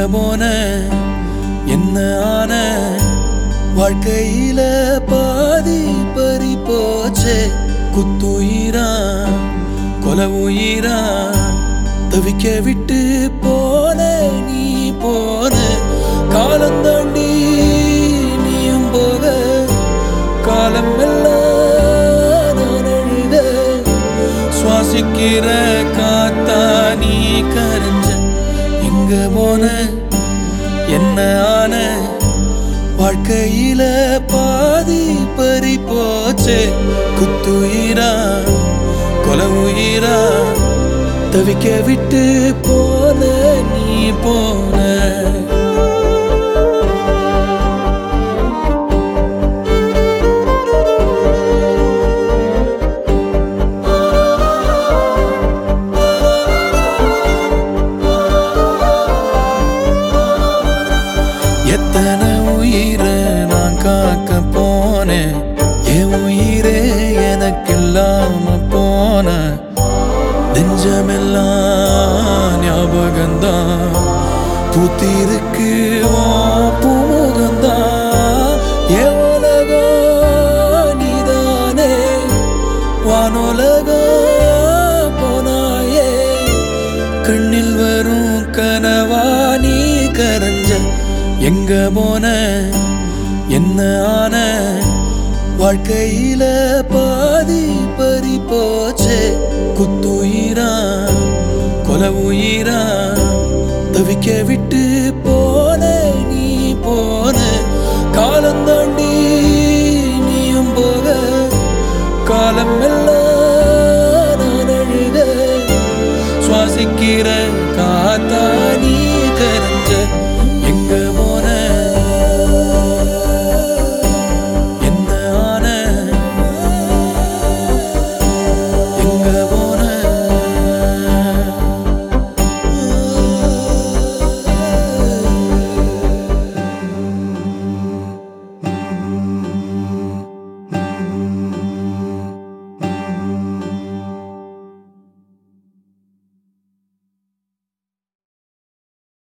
போன என்ன ஆன வாழ்க்கையில பாதி பறி போச்சே குத்துயிரா கொல உயிரா தவிக்க விட்டு போன நீ போன காலம் தாண்டி நீயும் போக காலம் எல்லாம் நான் அழுத சுவாசிக்கிற காத்தா நீ கரைஞ்ச எங்க போன என்ன ஆன வாழ்க்கையில பாதி பறி போச்சே குத்துயிரா கொல உயிரா தவிக்க விட்டு போன நீ போன எத்தனை உயிரை நான் காக்க போனேன் என் உயிரே எனக்கு இல்லாம போன நெஞ்சமெல்லாம் ஞாபகம்தான் பூத்திருக்கு உன் பூமுகம்தான் என் உலகம் நீதானே வானுலகம் போனாயே கண்ணில் வரும் கனவா நீ கரைஞ்ச எங்க போன என்ன ஆன வாழ்க்கையில பாதி பறி போச்சே குத்துயிரா கொல உயிரா தவிக்க விட்டு போன நீ போன காலம் தாண்டி நீயும் போக காலம் எல்லாம் நான் அழுத சுவாசிக்கிற காத்தா நீ கரை